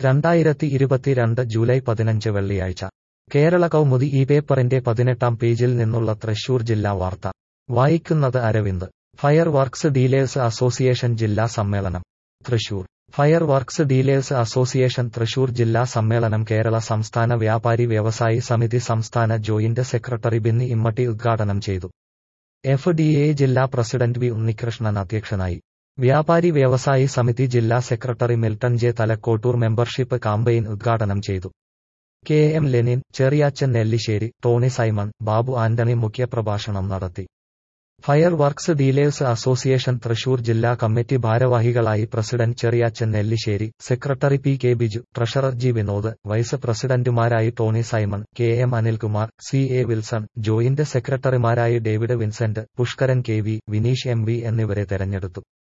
രണ്ടായിരത്തി ഇരുപത്തിരണ്ട് ജൂലൈ പതിനഞ്ച് വെള്ളിയാഴ്ച കേരള കൗമുദി ഈ പേപ്പറിന്റെ പതിനെട്ടാം പേജിൽ നിന്നുള്ള തൃശൂർ ജില്ലാ വാർത്ത വായിക്കുന്നത് Aravind fireworks dealers association ജില്ലാ സമ്മേളനം Thrissur fireworks dealers association Thrissur ജില്ലാ സമ്മേളനം കേരള സംസ്ഥാന വ്യാപാരി വ്യവസായി സമിതി സംസ്ഥാന ജോയിന്റ് സെക്രട്ടറി ബിന്നി ഇമ്മട്ടി ഉദ്ഘാടനം ചെയ്തു എഫ് ഡി എ ജില്ലാ പ്രസിഡന്റ് വി ഉണ്ണികൃഷ്ണൻ അധ്യക്ഷനായി വ്യാപാരി വ്യവസായി സമിതി ജില്ലാ secretary Milton J Thalakkottoor membership campaign ഉദ്ഘാടനം ചെയ്തു കെ എം ലെനിൻ ചെറിയാച്ചൻ നെല്ലിശ്ശേരി ടോണി സൈമൺ ബാബു ആന്റണി മുഖ്യപ്രഭാഷണം നടത്തി fireworks dealers association Thrissur ജില്ലാ കമ്മിറ്റി ഭാരവാഹികളായി president Cheriyachan Nellissery secretary P K Biju treasurer G Vinod vice പ്രസിഡന്റുമാരായി Tony Simon K M Anilkumar C A Wilson joint സെക്രട്ടറിമാരായി David Vincent Pushkaran K V Vineesh M V എന്നിവരെ തെരഞ്ഞെടുത്തു